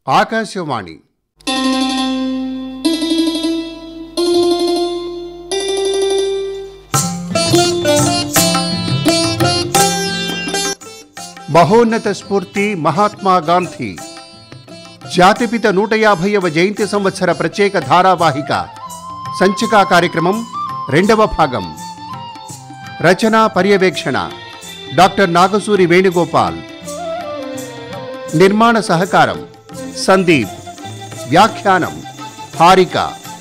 ఆకాశవాణి మహోన్నత స్ఫూర్తి మహాత్మా గాంధీ జాతిపిత నూట యాభైవ జయంతి సంవత్సర ప్రత్యేక ధారావాహిక సంచికా కార్యక్రమం రెండవ భాగం రచన పర్యవేక్షణ డాక్టర్ నాగసూరి వేణుగోపాల్ నిర్మాణ సహకారం సందీప్ వ్యాఖ్యానం హారిక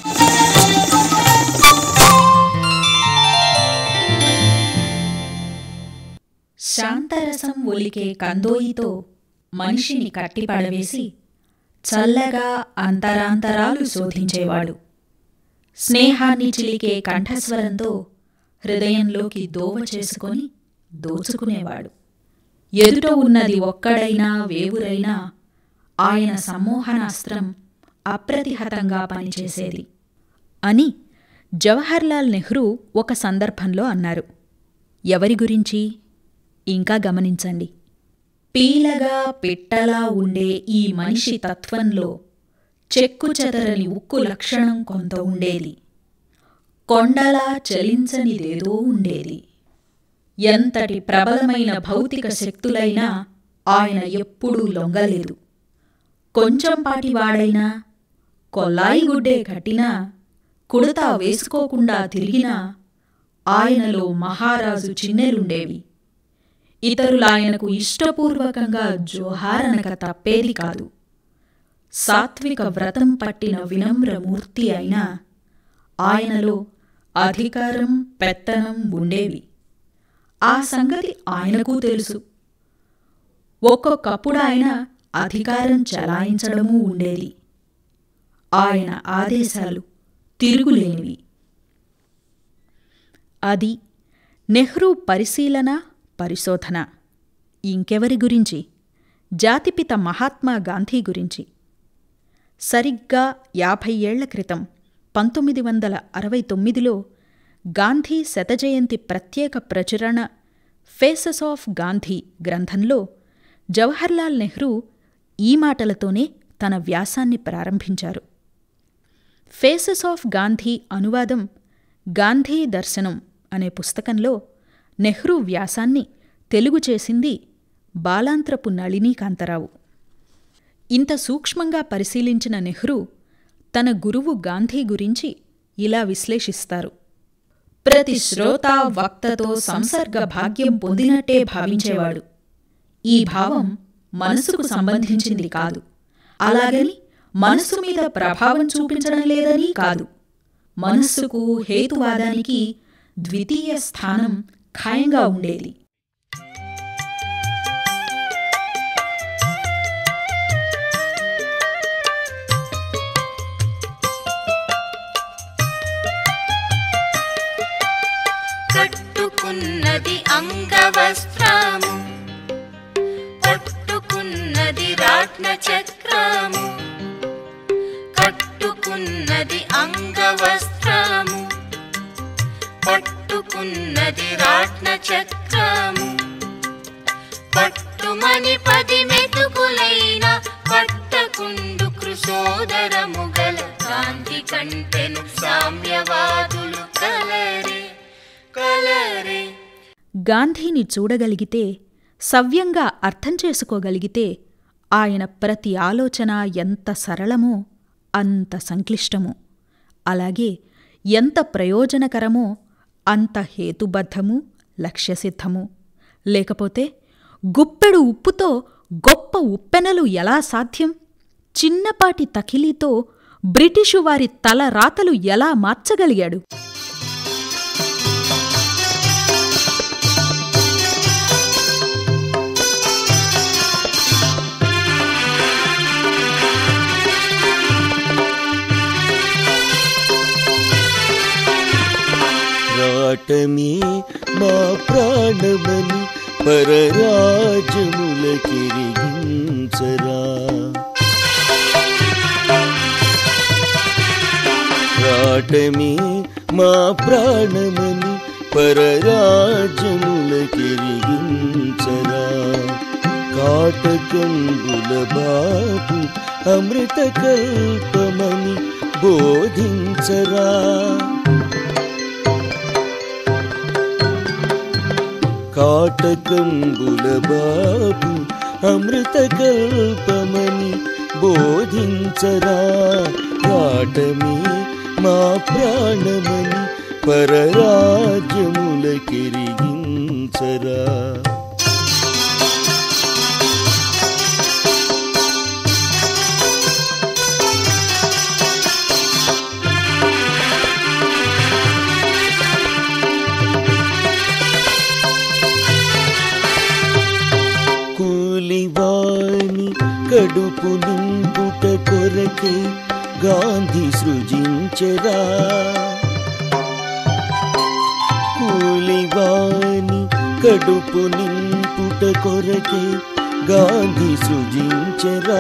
శాంతరసం ఒలికే కందోయితో మనిషిని కట్టిపడవేసి చల్లగా అంతరాంతరాలు శోధించేవాడు స్నేహాన్ని చిలికే కంఠస్వరంతో హృదయంలోకి దోవ చేసుకొని దోచుకునేవాడు ఎదుట ఉన్నది ఒక్కడైనా వేవురైనా ఆయన సమ్మోహనాస్త్రం అప్రతిహతంగా పనిచేసేది అని జవహర్లాల్ నెహ్రూ ఒక సందర్భంలో అన్నారు ఎవరి గురించి ఇంకా గమనించండి పీలగా పిట్టలా ఉండే ఈ మనిషి తత్వంలో చెక్కుచెదరని ఉక్కు లక్షణం కొంత ఉండేది కొండలా చలించనిదేదో ఉండేది ఎంతటి ప్రబలమైన భౌతిక శక్తులైనా ఆయన ఎప్పుడూ లొంగలేదు కొంచెంపాటి వాడైనా కొల్లాయి గుడ్డే కట్టినా కుడతా వేసుకోకుండా తిరిగినా ఆయనలో మహారాజు చిన్నెలుండేవి ఇతరులాయనకు ఇష్టపూర్వకంగా జోహారనక తప్పేది కాదు సాత్విక వ్రతం పట్టిన వినమ్రమూర్తి అయినా ఆయనలో అధికారం పెత్తనం ఉండేవి ఆ సంగతి ఆయనకు తెలుసు ఒక్కొక్కప్పుడు ఆయన అధికారం చలాయించడమూ ఉండేది ఆయన ఆదేశాలు తిరుగులేనివి అది నెహ్రూ పరిశీలన పరిశోధన ఇంకెవరి గురించి జాతిపిత మహాత్మా గాంధీ గురించి సరిగ్గా యాభై ఏళ్ల క్రితం పంతొమ్మిది వందల అరవై తొమ్మిదిలో గాంధీ శతజయంతి ప్రత్యేక ప్రచురణ ఫేసెస్ ఆఫ్ గాంధీ గ్రంథంలో జవహర్లాల్ నెహ్రూ ఈ మాటలతోనే తన వ్యాసాన్ని ప్రారంభించారు ఫేసెస్ ఆఫ్ గాంధీ అనువాదం గాంధీ దర్శనం అనే పుస్తకంలో నెహ్రూ వ్యాసాన్ని తెలుగు చేసింది బాలాంత్రపు నళినీ కాంతరావు ఇంత సూక్ష్మంగా పరిశీలించిన నెహ్రూ తన గురువు గాంధీ గురించి ఇలా విశ్లేషిస్తారు ప్రతి శ్రోత వక్తతో సంసర్గ భాగ్యం పొందినట్టే భావించేవాడు ఈ భావం మనసుకు సంబంధించింది కాదు అలాగని మనస్సు మీద ప్రభావం చూపించడం లేదని కాదు మనస్సుకు హేతువాదానికి ద్వితీయ స్థానం ఖాయంగా ఉండేది కట్టుకున్నది అంగవస్త్రము పట్టుకున్నది రాట్న చక్రము కట్టుకున్నది అంగవస్త్రము పట్టుకున్నది రాట్న చక్రము పట్టుమని పది మెతుకులైన పట్టకుండు కృషోదరము గల కాంతి కంటెను సామ్యవాదులు కలరే కలరే గాంధీని చూడగలిగితే సవ్యంగా అర్థం చేసుకోగలిగితే ఆయన ప్రతి ఆలోచన ఎంత సరళమో అంత సంక్లిష్టమో అలాగే ఎంత ప్రయోజనకరమో అంత హేతుబద్ధము లక్ష్యసిద్ధము లేకపోతే గుప్పెడు ఉప్పుతో గొప్ప ఉప్పెనలు ఎలా సాధ్యం చిన్నపాటి తకిలీతో బ్రిటిషు వారి తల రాతలు ఎలా మార్చగలిగాడు రాటమే మా ప్రాణమని పరరాజములకిరిగించరా రాటమే మా ప్రాణమని పరరాజములకిరిగించరా కాటకంబుల బాబు అమృత కల్పమని బోధించరా కాటకంబుల బాబు అమృత కల్పమని బోధించరా కాటమే మా ప్రాణమని పరరాజ్యములకెరిగించరా కూలివాణి కడుపు నింపుట కొరకే గాంధీ సృజించరా కూలివాణి కడుపు నింపుట కొరకే గాంధీ సృజించరా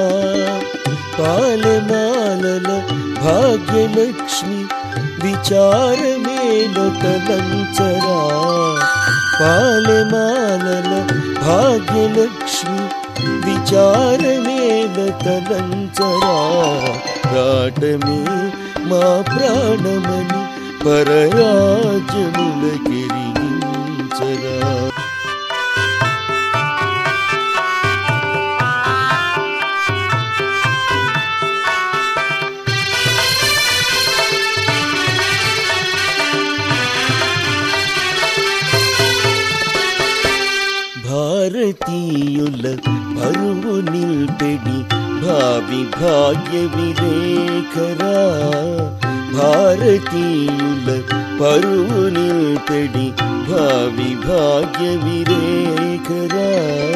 పాలనాలల భాగ్యలక్ష్మి విచారమేల తలంచరా పాలమాలల భాగ్యలక్ష్మి విచారమేల తలంచరా రాటమే మా ప్రాణమని పరరాజములకెరిగించరా భారతీయుల పరువు నిల్పెడి భావి భాగ్య విలేఖరా భారతీయుల పరువు నిల్పెడి భావి భాగ్య విలేఖరా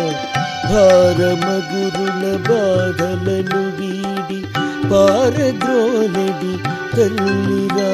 భారమగురుల బాధలను వీడి పారద్రోలడి తల్లిరా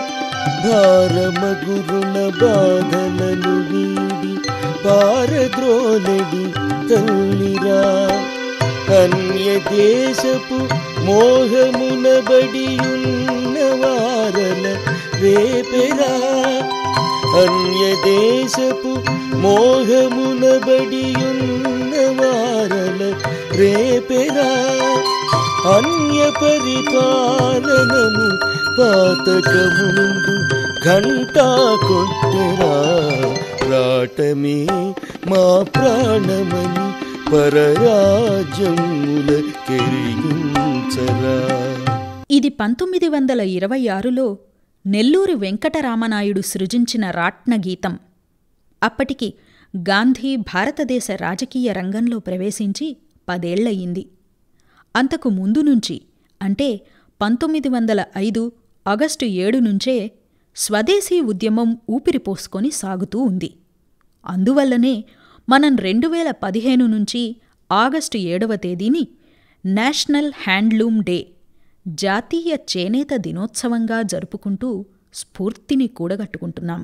భారమగురుల బాధలను వీడి పారద్రోలడి తల్లిరా అన్య దేశపు మోహమున బడియున్న వారల రేపెరా అన్య దేశపు మోహమున బడియున్న వారల రేపెరా అన్య పరిపాలనము పాతకముందు ఘంటా కొట్టరా రాటమే మా ప్రాణమని పరరాజ్యముల కెరిగించరా ఇది పంతొమ్మిది వందల ఇరవై ఆరులో నెల్లూరి వెంకటరామనాయుడు సృజించిన రాట్న గీతం అప్పటికి గాంధీ భారతదేశ రాజకీయ రంగంలో ప్రవేశించి పదేళ్లయింది అంతకు ముందు నుంచి అంటే పంతొమ్మిది వందల ఐదు ఆగస్టు ఏడు నుంచే స్వదేశీ ఉద్యమం ఊపిరిపోసుకొని సాగుతూ ఉంది అందువల్లనే మనం రెండు వేల పదిహేను నుంచి ఆగస్టు ఏడవ తేదీని నేషనల్ హ్యాండ్లూమ్ డే జాతీయ చేనేత దినోత్సవంగా జరుపుకుంటూ స్ఫూర్తిని కూడగట్టుకుంటున్నాం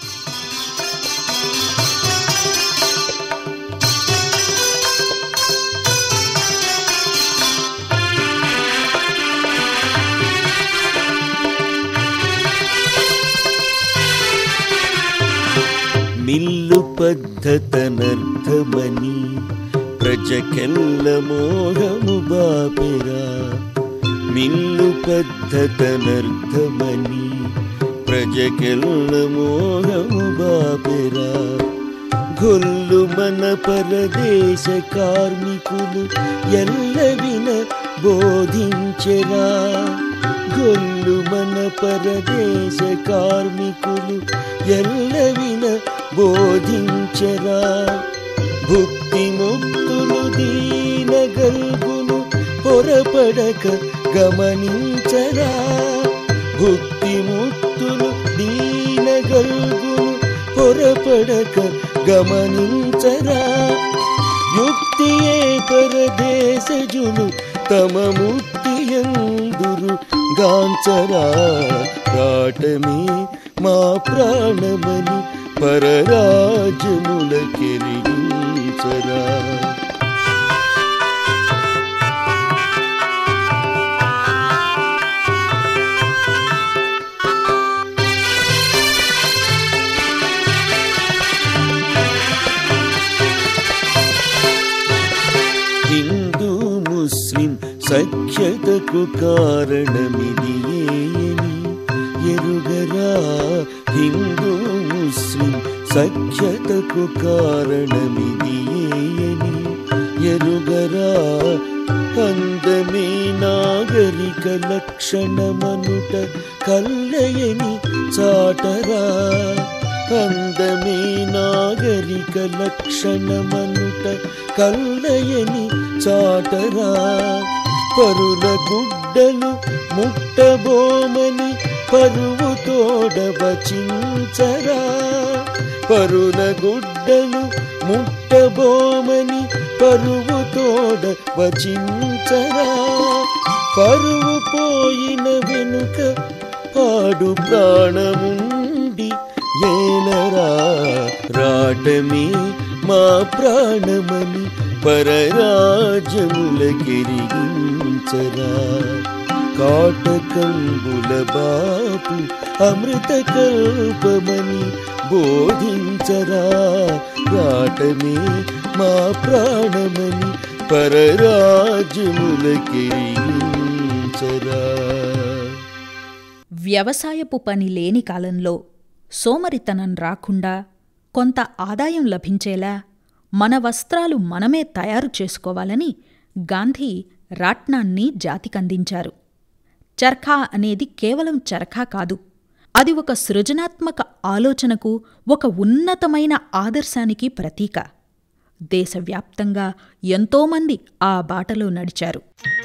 మిల్లు పద్ధతనర్థమని ప్రజకెల్ల మోహము బాపెరా మిల్లు పద్ధతనర్థమని ప్రజకెల్ల మోహము బాపెరా గొల్లు మన పరదేశ కార్మికులు ఎల్లవిన బోధించెరా గొల్లు మన పరదేశ కార్మికులు ఎల్లవిన బోధించరా భుక్తి ముక్తులు దీన గల్గును పొరపడక గమనించరా భుక్తి ముక్తులు దీన గల్గును పొరపడక గమనించరా యుక్తియే పరదేశజులు తమ ముక్తియందురు గాంచరా రాటమే మా ప్రాణమని పరరాజములకెరిగించరా సఖ్యతకు కారణమిది ఏయని ఎరుగరా హిందూ ముస్లిం సఖ్యతకు కారణమిది ఏయని ఎరుగరా అందమే నాగరిక లక్షణమనుట కల్లయని చాటరా అందమే నాగరిక లక్షణమనుట కల్లయని చాటరా పరుల గుడ్డలు ముట్టబోమని పరువు తోడ వచించరా పరుల గుడ్డలు ముట్టబోమని పరువు తోడ వచించరా పరువు పోయిన వెనుక పాడు ప్రాణముండి ఏలరా రాటమే మా ప్రాణమని పరరాజములకెరిగించరా కాటకంబుల బాపు అమృత కల్పమని బోధించరా రాటమే మా ప్రాణమని పరరాజములకెరిగించరా వ్యవసాయపు పని లేని కాలంలో సోమరితనం రాకుండా కొంత ఆదాయం లభించేలా మన వస్త్రాలు మనమే తయారు చేసుకోవాలని గాంధీ రాట్నాన్ని జాతికందించారు చర్ఖా అనేది కేవలం చరఖా కాదు అది ఒక సృజనాత్మక ఆలోచనకు ఒక ఉన్నతమైన ఆదర్శానికి ప్రతీక దేశవ్యాప్తంగా ఎంతోమంది ఆ బాటలో నడిచారు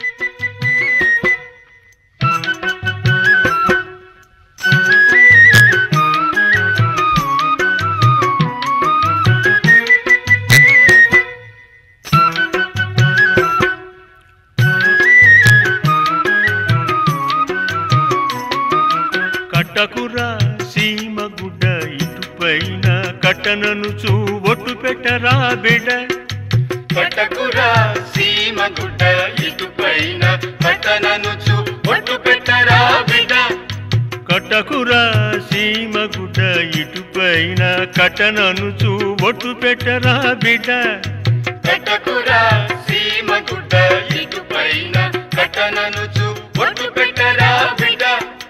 కట్టకురా సీమ గుడ్డ ఇటుపైన కట్టనను చూ ఒట్టు పెట్టరా బిడ్డ కటకురా సీమ గుడ్డ ఇటుపైన కటననుచు ఒట్టు పెట్టరా బిడ్డ కట్టకురా సీమ గుడ్డ ఇటుపైన కట్టనను చూ ఒట్టు పెట్టరా బిడ్డ కటకురా సీమ గుడ్డ ఇటుపైన కటననుచు ఒట్టు పెట్టరా బిడ్డ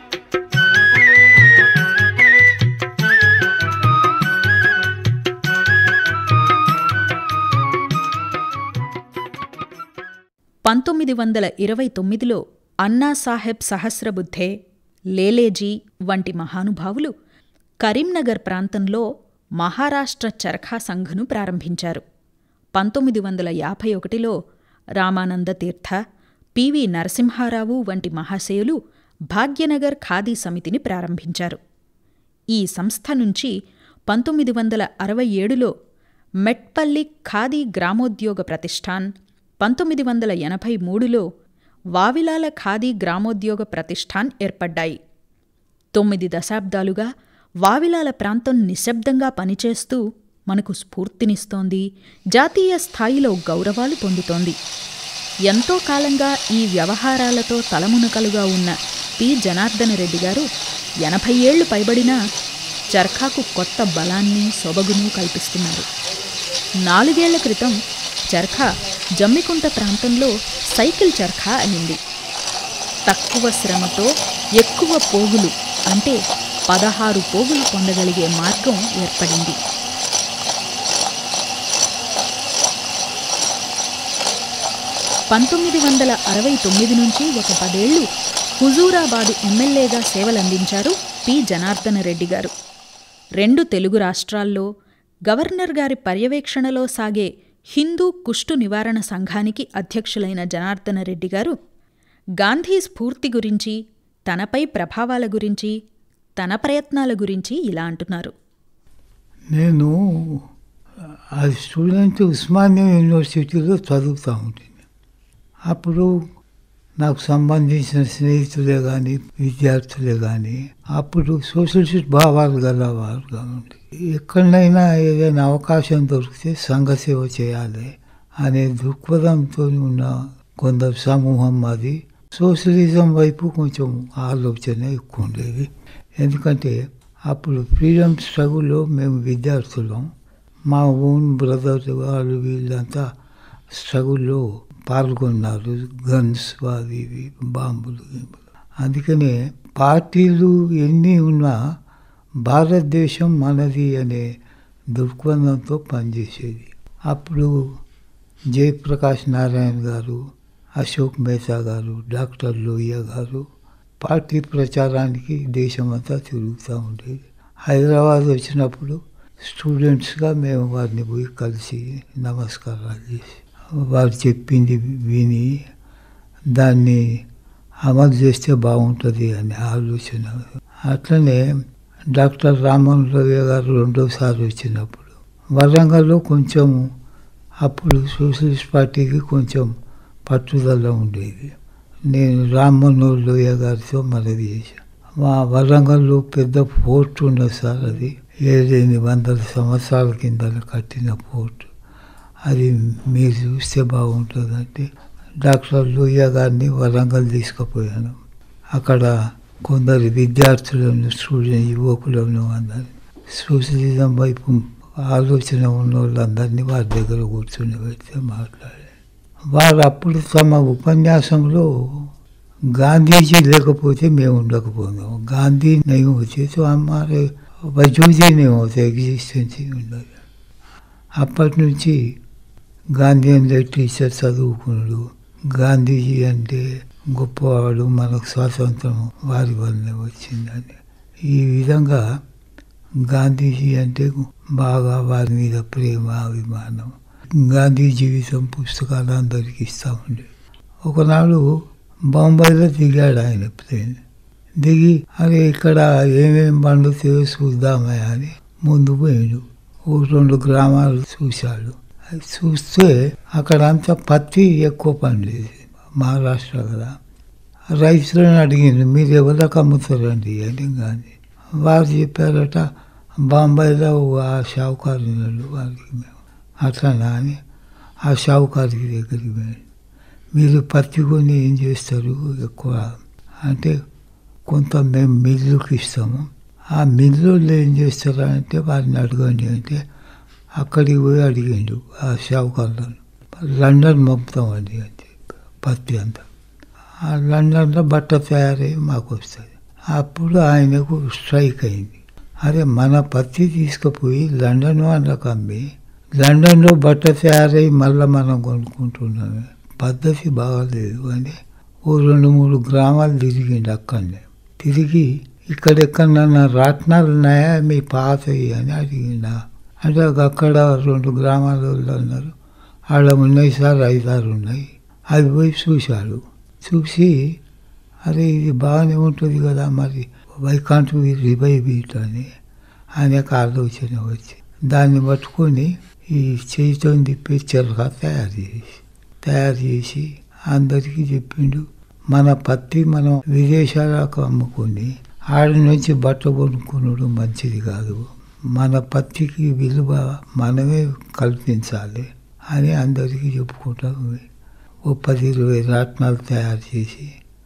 పంతొమ్మిది వందల ఇరవై తొమ్మిదిలో అన్నాసాహెబ్ సహస్రబుద్ధే లేలేజీ వంటి మహానుభావులు కరీంనగర్ ప్రాంతంలో మహారాష్ట్ర చరఖా సంఘను ప్రారంభించారు పంతొమ్మిది వందల యాభై ఒకటిలో రామానంద తీర్థ పివి నరసింహారావు వంటి మహాశయులు భాగ్యనగర్ ఖాదీ సమితిని ప్రారంభించారు ఈ సంస్థ నుంచి పంతొమ్మిది వందల అరవై ఏడులో మెట్పల్లి ఖాదీ గ్రామోద్యోగ ప్రతిష్టాన్ పంతొమ్మిది వందల ఎనభై మూడులో వావిలాల ఖాదీ గ్రామోద్యోగ ప్రతిష్టాన్ ఏర్పడ్డాయి తొమ్మిది దశాబ్దాలుగా వావిలాల ప్రాంతం నిశ్శబ్దంగా పనిచేస్తూ మనకు స్ఫూర్తినిస్తోంది జాతీయ స్థాయిలో గౌరవాలు పొందుతోంది ఎంతో కాలంగా ఈ వ్యవహారాలతో తలమునకలుగా ఉన్న పి జనార్దన రెడ్డి గారు ఎనభై ఏళ్లు పైబడినా చర్ఖాకు కొత్త బలాన్ని సొబగును కల్పిస్తున్నారు నాలుగేళ్ల క్రితం చర్ఖా జమ్మికుంట ప్రాంతంలో సైకిల్ చర్ఖా అనింది తక్కువ శ్రమతో ఎక్కువ పోగులు అంటే పదహారు పోగులు పొందగలిగే మార్గం ఏర్పడింది పంతొమ్మిది వందల అరవై తొమ్మిది నుంచి ఒక పదేళ్లు హుజూరాబాదు ఎమ్మెల్యేగా సేవలందించారు పి జనార్దన రెడ్డి గారు రెండు తెలుగు రాష్ట్రాల్లో గవర్నర్ గారి పర్యవేక్షణలో సాగే హిందూ కుష్టు నివారణ సంఘానికి అధ్యక్షులైన జనార్దన రెడ్డి గారు గాంధీ స్ఫూర్తి గురించి తనపై ప్రభావాల గురించి తన ప్రయత్నాల గురించి ఇలా అంటున్నారు నేను అది స్టూడెంట్ ఉస్మానియా యూనివర్సిటీలో చదువుతూ ఉంటుంది అప్పుడు నాకు సంబంధించిన స్నేహితులే కానీ విద్యార్థులే కానీ అప్పుడు సోషలిస్ట్ భావాలు గలవారు కాబట్టి ఎక్కడైనా ఏదైనా అవకాశం దొరికితే సంఘ సేవ చేయాలి అనే దృక్పథంతో ఉన్న కొందరు సమూహం అది సోషలిజం వైపు కొంచెం ఆలోచన ఎక్కువ ఉండేది ఎందుకంటే అప్పుడు ఫ్రీడమ్ స్ట్రగుల్లో మేము విద్యార్థులం మా ఓన్ బ్రదర్స్ వాళ్ళు వీళ్ళంతా స్ట్రగుల్లో పాల్గొన్నారు గన్స్ అవి ఇవి బాంబులు గీంబులు. అందుకనే పార్టీలు ఎన్ని ఉన్నా భారతదేశం మనది అనే దృక్పథంతో పనిచేసేది అప్పుడు జయప్రకాష్ నారాయణ గారు అశోక్ మెహతా గారు డాక్టర్ లోహియా గారు పార్టీ ప్రచారానికి దేశమంతా తిరుగుతూ ఉండేది హైదరాబాద్ వచ్చినప్పుడు స్టూడెంట్స్గా మేము వారిని పోయి కలిసి నమస్కారాలు చేసి వారు చెప్పింది విని దాన్ని అమలు చేస్తే బాగుంటుంది అనే ఆలోచన అట్లనే డాక్టర్ రామన్ రవి గారు రెండోసారి వచ్చినప్పుడు వరంగల్లో కొంచెం అప్పుడు సోషలిస్ట్ పార్టీకి కొంచెం పట్టుదల ఉండేది నేను రామ్మనోహర్ లోయ గారితో మనవి చేశాను మా వరంగల్లో పెద్ద ఫోర్ట్ ఉన్నది సార్ అది ఏడెనిమిది వందల సంవత్సరాల కింద కట్టిన ఫోర్ట్ అది మీరు చూస్తే బాగుంటుందంటే డాక్టర్ లోయ గారిని వరంగల్ తీసుకుపోయాను అక్కడ కొందరు విద్యార్థులను స్టూడెంట్ యువకులను అందరిని సోషలిజం వైపు ఆలోచన ఉన్న వాళ్ళందరినీ వారి దగ్గర కూర్చొని పెడితే మాట్లాడారు వారు అప్పుడు తమ ఉపన్యాసంలో గాంధీజీ లేకపోతే మేము ఉండకపోదాం గాంధీ नहीं होते तो हमारे वजूद ही नहीं होते एग्जिस्टेंस ही ఉండదు అప్పటి నుంచి గాంధీ అంటే టీచర్ చదువుకున్నాడు గాంధీజీ అంటే గొప్పవాడు మనకు స్వాతంత్రం వారి వల్లనే వచ్చిందని ఈ విధంగా గాంధీజీ అంటే బాగా వారి మీద ప్రేమ అభిమానం గాంధీ జీవితం పుస్తకాలు అందరికీ ఇస్తూ ఉండే ఒకనాడు బొంబాయిలో దిగాడు ఆయన ప్లేన్ దిగి అరే ఇక్కడ ఏమేం పండుతాయో చూద్దామే అని ముందు పోయాడు ఓ రెండు గ్రామాలు చూశాడు అది చూస్తే అక్కడంతా పత్తి ఎక్కువ పండేది మహారాష్ట్ర కదా రైతులను అడిగింది మీరు ఎవరికి అమ్ముతారండి అని కానీ వారు చెప్పారట బాంబాయిలో ఆ షావుకారు ఉన్నాడు వారికి మేము అట్లనా అని ఆ షావుకారికి దగ్గరికి పోయాడు మీరు పత్తి కొని ఏం చేస్తారు ఎక్కువ అంటే కొంత మేము మిల్లుకి ఇస్తాము ఆ మిల్లులో ఏం చేస్తారా అంటే వారిని అడగండి అంటే అక్కడికి పోయి అడిగిండు ఆ షావుకారులను లండన్ పంపుతామండి అని చెప్పి పత్తి అంతా ఆ లండన్లో బట్ట తయారై మాకు వస్తుంది అప్పుడు ఆయనకు స్ట్రైక్ అయింది అరే మన పత్తి తీసుకుపోయి లండన్ వాళ్ళకి అమ్మి లండన్లో బట్ట తయారై మళ్ళీ మనం కొనుక్కుంటున్నాము పద్ధతి బాగాలేదు అని ఓ రెండు మూడు గ్రామాలు తిరిగిండు అక్కడనే తిరిగి ఇక్కడెక్కడన్నా రాట్నాలు ఉన్నాయా మీ పాతవి అని అడిగిండా అంటే అక్కడ రెండు గ్రామాల వాళ్ళు అన్నారు ఆడ ఉన్నాయి సార్ ఐదారు ఉన్నాయి అవి పోయి చూశాడు చూసి అరే ఇది బాగానే ఉంటుంది కదా మరి why can't we revive it అని ఆయనకు ఆలోచన వచ్చి దాన్ని పట్టుకొని ఈ చేతితో తిప్పి చెరగా తయారు చేసి తయారు చేసి అందరికీ చెప్పిండు మన పత్తి మనం విదేశాలకు అమ్ముకొని ఆడ నుంచి బట్ట కొనుక్కున్నాడు మంచిది కాదు మన పత్తికి విలువ మనమే కల్పించాలి అని అందరికీ చెప్పుకుంటాం ఓ పది ఇరవై రాట్నాలు తయారు చేసి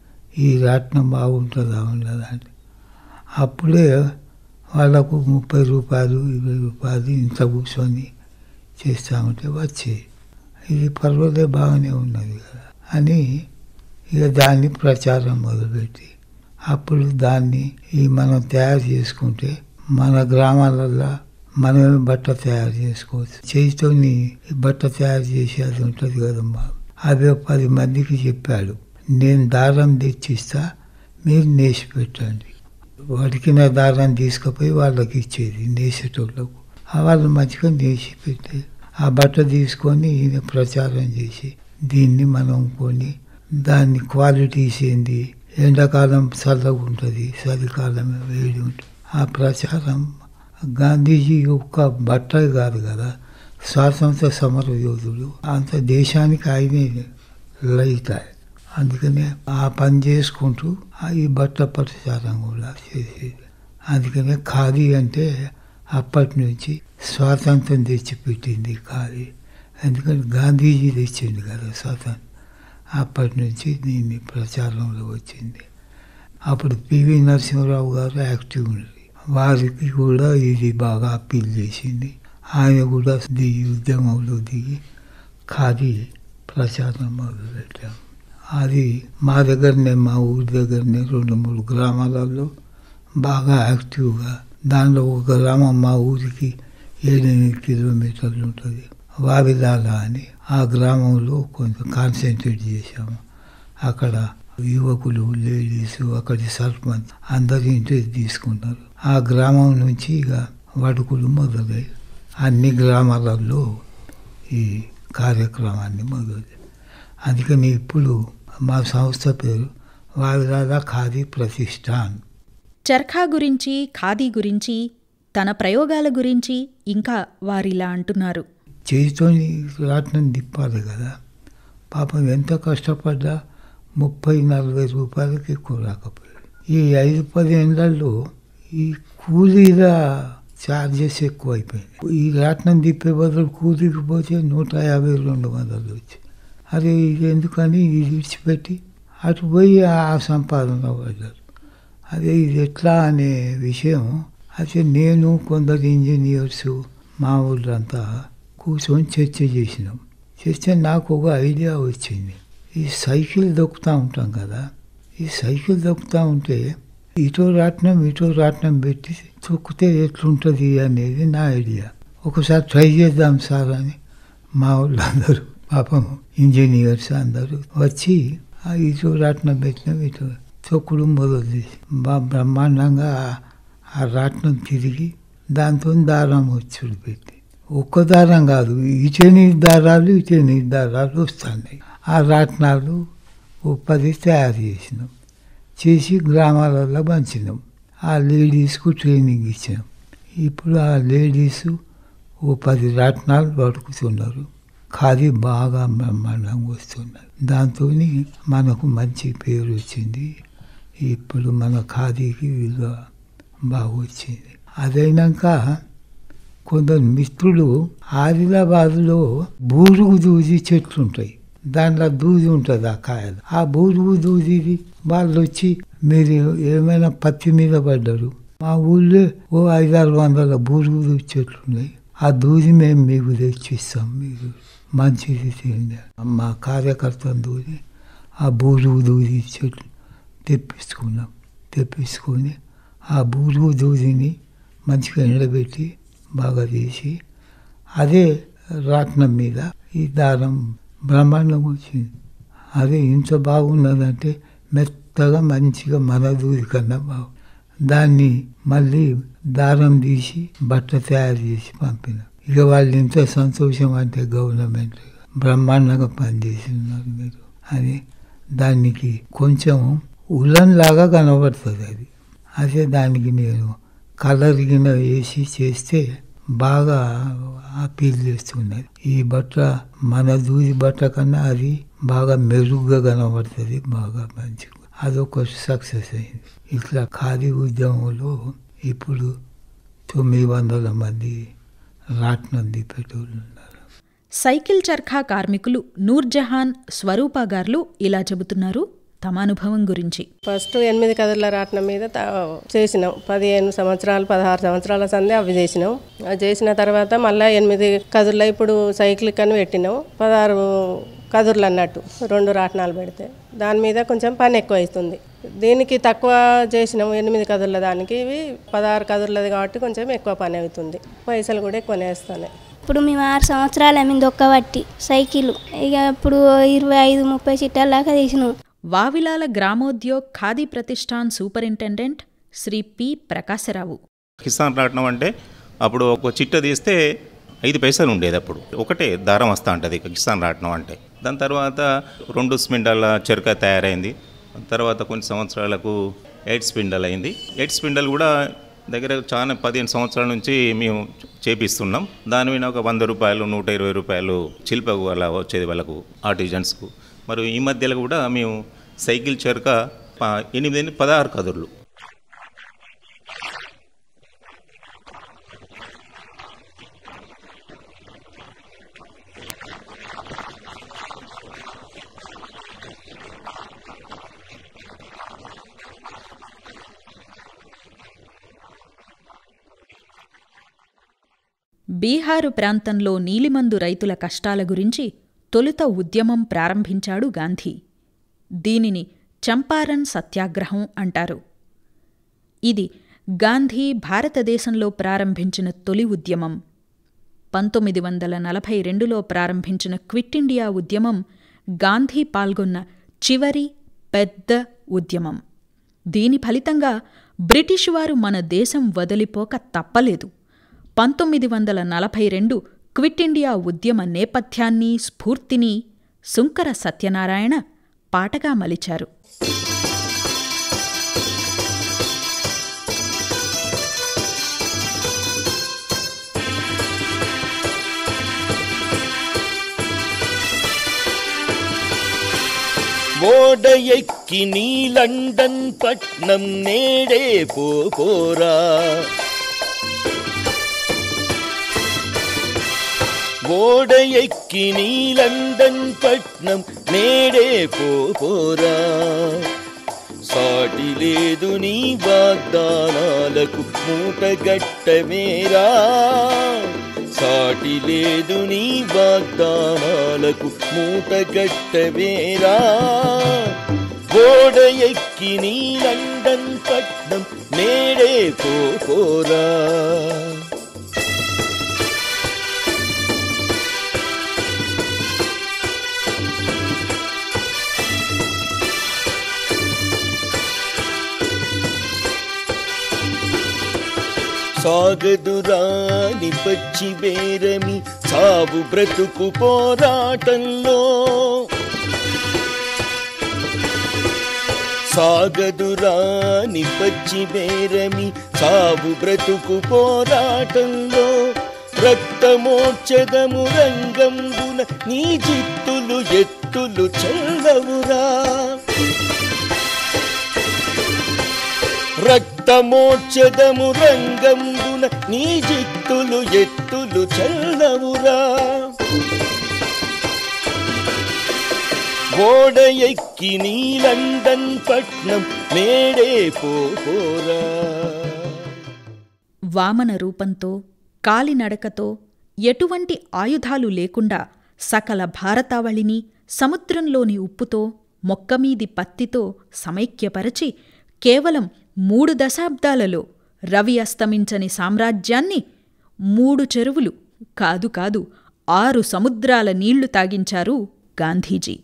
ఈ రాట్నం బాగుంటుందా ఉండదా అంటే అప్పుడే వాళ్ళకు ముప్పై రూపాయలు ఇరవై రూపాయలు ఇంత కూర్చొని చేస్తామంటే వచ్చి ఇది పర్వాలే బాగానే ఉన్నది కదా అని ఇక దాన్ని ప్రచారం మొదలుపెట్టి అప్పుడు దాన్ని ఈ మనం తయారు చేసుకుంటే మన గ్రామాలలో మనమే బట్ట తయారు చేసుకోవచ్చు చేతితోని బట్ట తయారు చేసి అది ఉంటుంది కదమ్మా అవి ఒక పది మందికి చెప్పాడు నేను దారం తెచ్చిస్తా మీరు నేసి పెట్టండి వడికిన దారం తీసుకుపోయి వాళ్ళకి ఇచ్చేది నేసేటోళ్ళకు ఆ వాళ్ళు మంచిగా నేసి పెట్టి ఆ బట్ట తీసుకొని ఈయన ప్రచారం చేసి దీన్ని మనం కొని దాన్ని క్వాలిటీస్ ఏంది ఎండాకాలం చల్లగా ఉంటుంది చలికాలం వేడి ఉంటుంది ఆ ప్రచారం గాంధీజీ యొక్క బట్ట కాదు కదా స్వాతంత్ర సమర యోధుడు అంత దేశానికి ఆయనే లైట్ ఆయన. అందుకనే ఆ పని చేసుకుంటూ ఆ ఈ బట్ట ప్రచారం కూడా చేసేది అందుకనే ఖాదీ అంటే అప్పటి నుంచి స్వాతంత్రం తెచ్చిపెట్టింది ఖాదీ ఎందుకంటే గాంధీజీ తెచ్చింది కదా స్వాతంత్రం అప్పటి నుంచి దీన్ని ప్రచారంలో వచ్చింది అప్పుడు పివి నరసింహరావు గారు యాక్టివ్ ఉన్నది వారికి కూడా ఇది బాగా అప్పీల్ చేసింది ఆయన కూడా దిగి ఉద్యమంలో దిగి ఖాదీ ప్రచారం మొదలుపెట్టాం అది మా దగ్గరనే మా ఊరి దగ్గరనే రెండు మూడు గ్రామాలలో బాగా యాక్టివ్గా దానిలో ఒక గ్రామం మా ఊరికి ఏడెనిమిది కిలోమీటర్లు ఉంటుంది వావిలాల అని ఆ గ్రామంలో కొంచెం కాన్సన్ట్రేట్ చేశాము అక్కడ యువకులు లేడీస్ అక్కడి సర్పంచ్ అందరి ఇంట్రెస్ట్ తీసుకున్నారు ఆ గ్రామం నుంచి ఇక వడుకులు మొదలయ్యాయి అన్ని గ్రామాలలో ఈ కార్యక్రమాన్ని మొదలు అందుకని ఇప్పుడు మా సంస్థ పేరు వావిలాల ఖాదీ ప్రతిష్టాన్ చర్ఖా గురించి ఖాదీ గురించి తన ప్రయోగాల గురించి ఇంకా వారిలా అంటున్నారు చేతితోని రాట్నం తిప్పాలి కదా పాపం ఎంత కష్టపడ్డా ముప్పై నలభై రూపాయలకి ఎక్కువ రాకపోయాడు ఈ ఐదు పదేళ్లలో ఈ కూలీల ఛార్జెస్ ఎక్కువ అయిపోయినాయి ఈ రాట్నం తిప్పే బదులు కూలీకి పోతే నూట యాభై రెండు వందలు వచ్చి అదే ఇది ఎందుకని ఇది విడిచిపెట్టి అటు పోయి ఆ సంపాదన పడ్డారు అదే ఇది ఎట్లా అనే విషయం అయితే నేను కొందరు ఇంజనీర్స్ మా ఊళ్ళంతా కూర్చొని చర్చ చేసినాం చేస్తే నాకు ఒక ఐడియా వచ్చింది ఈ సైకిల్ దొక్కుతూ ఉంటాం కదా ఈ సైకిల్ దొక్కుతూ ఉంటే ఇటో రాట్నం ఇటో రాట్నం పెట్టి తొక్కితే ఎట్లుంటుంది అనేది నా ఐడియా ఒకసారి ట్రై చేద్దాం సార్ అని మా వాళ్ళందరూ పాపం ఇంజనీర్స్ అందరూ వచ్చి ఆ ఇటో రాట్నం పెట్టినాం ఇటో తొక్కుడు మొదలు చేసి బా బ్రహ్మాండంగా ఆ- ఆ రాట్నం తిరిగి దాంతో దారం వచ్చుడు పెట్టి ఒక్క దారం కాదు ఇటేని దారాలు ఇటేని దారాలు వస్తున్నాయి ఆ రాట్నాలు ఓ పది తయారు చేసినాం చేసి గ్రామాలలో పంచినాం ఆ లేడీస్కు ట్రైనింగ్ ఇచ్చినాం ఇప్పుడు ఆ లేడీస్ ఓ పది రాట్నాలు పడుకుతున్నారు ఖాదీ బాగా బ్రహ్మాండంగా వస్తున్నారు దాంతో మనకు మంచి పేరు వచ్చింది ఇప్పుడు మన ఖాదీకి విలువ బాగా వచ్చింది అదైనాక కొందరు మిత్రులు ఆదిలాబాద్లో బూరుగు దూది చెట్లు ఉంటాయి దాంట్లో దూది ఉంటుంది ఆ కాయలు ఆ బూరుగు దూదిది వాళ్ళు వచ్చి మీరు ఏమైనా పత్తి మీద పడ్డారు మా ఊళ్ళో ఓ ఐదారు వందల బూరుగు దూది చెట్లు ఉన్నాయి ఆ దూది మేము మీకు తెచ్చిస్తాం మీరు మంచిది తిండి మా కార్యకర్త దూది ఆ బూరుగు దూది చెట్లు తెప్పించుకున్నాం తెప్పించుకొని ఆ బూరుగు దూదిని మంచిగా ఎండబెట్టి బాగా తీసి అదే రాట్నం మీద ఈ దారం బ్రహ్మాండం వచ్చింది అదే ఇంత బాగున్నదంటే మెత్తగా మంచిగా మన దూది కన్నా బాగు దాన్ని మళ్ళీ దారం తీసి బట్ట తయారు చేసి పంపిన ఇక వాళ్ళు ఇంత సంతోషం అంటే గవర్నమెంట్ బ్రహ్మాండంగా పనిచేస్తున్నారు మీరు అని దానికి కొంచెం ఉలన్ లాగా కనబడుతుంది అది అదే దానికి నేను కలర్ గిన వేసి చేస్తే బాగా అపీల్ చేస్తున్నది ఈ బట్ట మన దూది బట్ట కన్నా అది బాగా మెరుగ్గా కనబడుతుంది బాగా మంచిగా అదొక సక్సెస్ అయింది ఇట్లా ఖాదీ ఉద్యమంలో ఇప్పుడు తొమ్మిది వందల మంది రాట్నం దిప్పేటోళ్ళు ఉన్నారు సైకిల్ చర్ఖా కార్మికులు నూర్జహాన్ స్వరూప గార్లు ఇలా చెబుతున్నారు తమ అనుభవం గురించి ఫస్ట్ ఎనిమిది కథల రాట్నం మీద తా- చేసినాం పదిహేను సంవత్సరాలు పదహారు సంవత్సరాల సందే అవి చేసినాం అది చేసిన తర్వాత మళ్ళీ ఎనిమిది కదుర్ల ఇప్పుడు సైకిల్ అని పెట్టినాం పదహారు కదుర్లు అన్నట్టు రెండు రాట్నాలు పెడితే దాని మీద కొంచెం పని ఎక్కువ అవుతుంది దీనికి తక్కువ చేసినాం ఎనిమిది కదుర్ల దానికి ఇవి పదహారు కదుర్లది కాబట్టి కొంచెం ఎక్కువ పని అవుతుంది పైసలు కూడా ఎక్కువనే వేస్తాయి ఇప్పుడు మేము ఆరు సంవత్సరాల మీద దొక్కబట్టి సైకిల్ ఇక ఇప్పుడు ఇరవై ఐదు ముప్పై చిట్టాల దాకా తీసినాం వావిలాల గ్రామోద్యోగ్ ఖాదీ ప్రతిష్టాన్ సూపరింటెండెంట్ శ్రీ పి ప్రకాశరావు కిసాన్ రాట్నం అంటే అప్పుడు ఒక చిట్ట తీస్తే ఐదు పైసలు ఉండేది అప్పుడు ఒకటే దారం వస్తూ ఉంటుంది కిసాన్ రాట్నం అంటే దాని తర్వాత రెండు స్పిండల్ చెరుక తయారైంది తర్వాత కొన్ని సంవత్సరాలకు ఎయిట్ స్పిండల్ అయింది ఎయిట్ స్పిండల్ కూడా దగ్గర చాలా పదిహేను సంవత్సరాల నుంచి మేము చేపిస్తున్నాం దాని మీద ఒక వంద రూపాయలు నూట ఇరవై రూపాయలు చిల్పకు అలా వచ్చేది వాళ్ళకు ఆర్టిజన్స్కు మరియు ఈ మధ్యలో కూడా మేము సైకిల్ చెరుక ప- ఎనిమిది పదహారు కదుర్లు బీహారు ప్రాంతంలో నీలిమందు రైతుల కష్టాల గురించి తొలుత ఉద్యమం ప్రారంభించాడు గాంధీ దీనిని చంపారన్ సత్యాగ్రహం అంటారు ఇది గాంధీ భారతదేశంలో ప్రారంభించిన తొలి ఉద్యమం పంతొమ్మిది వందల నలభై రెండులో ప్రారంభించిన క్విట్ ఇండియా ఉద్యమం గాంధీ పాల్గొన్న చివరి పెద్ద ఉద్యమం దీని ఫలితంగా బ్రిటిష్ వారు మన దేశం వదిలిపోక తప్పలేదు పంతొమ్మిది వందల నలభై రెండు క్విట్ ఇండియా ఉద్యమ నేపథ్యాన్ని స్ఫూర్తిని సుంకర సత్యనారాయణ పాటగా మలిచారు ఓడ ఎక్కి నీ లండన్ పట్నం నేడే పోరా ఓడ ఎక్కి నీ లండన్ పట్నం నేడే పోరా సాటి లేదు నీ వాగ్దానాలకు మూటగట్టమేరా సాటి లేదు నీ వాగ్దానాలకు మూటగట్టమేరా ఓడ ఎక్కి నీ లండన్ పట్నం నేడే పోరా సాగదురాని పచ్చి బేరమి సాగు బ్రతుకు పోరాటంలో సాగదురాని పచ్చి బేరమి సాగు బ్రతుకు పోరాటంలో రక్తమోక్షదము రంగంబున నీ జిత్తులు ఎత్తులు చల్లవురా రక్తమోక్షదము రంగంబున నీ జిత్తులు ఎత్తులు చల్లవురా ఓడ ఎక్కి నీ లండన్ పట్నం నేడే పోరా వామన రూపంతో కాలినడకతో ఎటువంటి ఆయుధాలు లేకుండా సకల భారతావళిని సముద్రంలోని ఉప్పుతో మొక్కమీది పత్తితో సమైక్యపరచి కేవలం మూడు దశాబ్దాలలో రవి అస్తమించని సామ్రాజ్యాన్ని మూడు చెరువులు కాదు కాదు ఆరు సముద్రాల నీళ్లు తాగించారు గాంధీజీ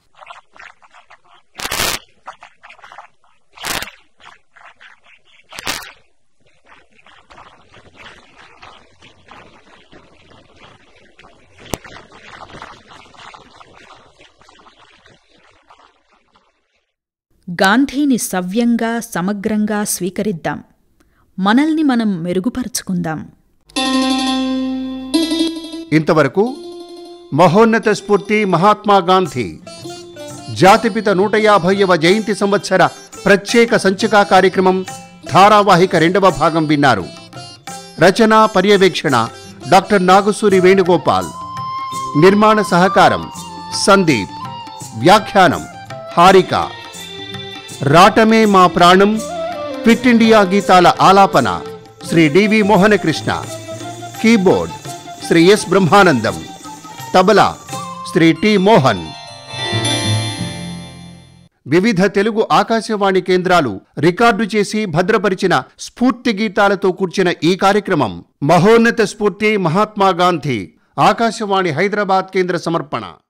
గాంధీని సవ్యంగా సమగ్రంగా స్వీకరిద్దాం మనల్ని మనం మెరుగుపరుచుకుందాం ఇంతవరకు మహోన్నత స్ఫూర్తి మహాత్మా గాంధీ జాతిపిత నూట యాభైవ జయంతి సంవత్సర ప్రత్యేక సంచికా కార్యక్రమం ధారావాహిక రెండవ భాగం విన్నారు రచన పర్యవేక్షణ డాక్టర్ నాగసూరి వేణుగోపాల్ నిర్మాణ సహకారం సందీప్ వ్యాఖ్యానం హారిక రాటమే మా ప్రాణం క్విట్ ఇండియా గీతాల ఆలాపన Shri D V Mohanakrishna keyboard Shri S Brahmanandam tabla Shri T Mohan వివిధ తెలుగు ఆకాశవాణి కేంద్రాలు రికార్డు చేసి భద్రపరిచిన స్ఫూర్తి గీతాలతో కూర్చిన ఈ కార్యక్రమం మహోన్నత స్ఫూర్తి మహాత్మా గాంధీ ఆకాశవాణి హైదరాబాద్ కేంద్ర సమర్పణ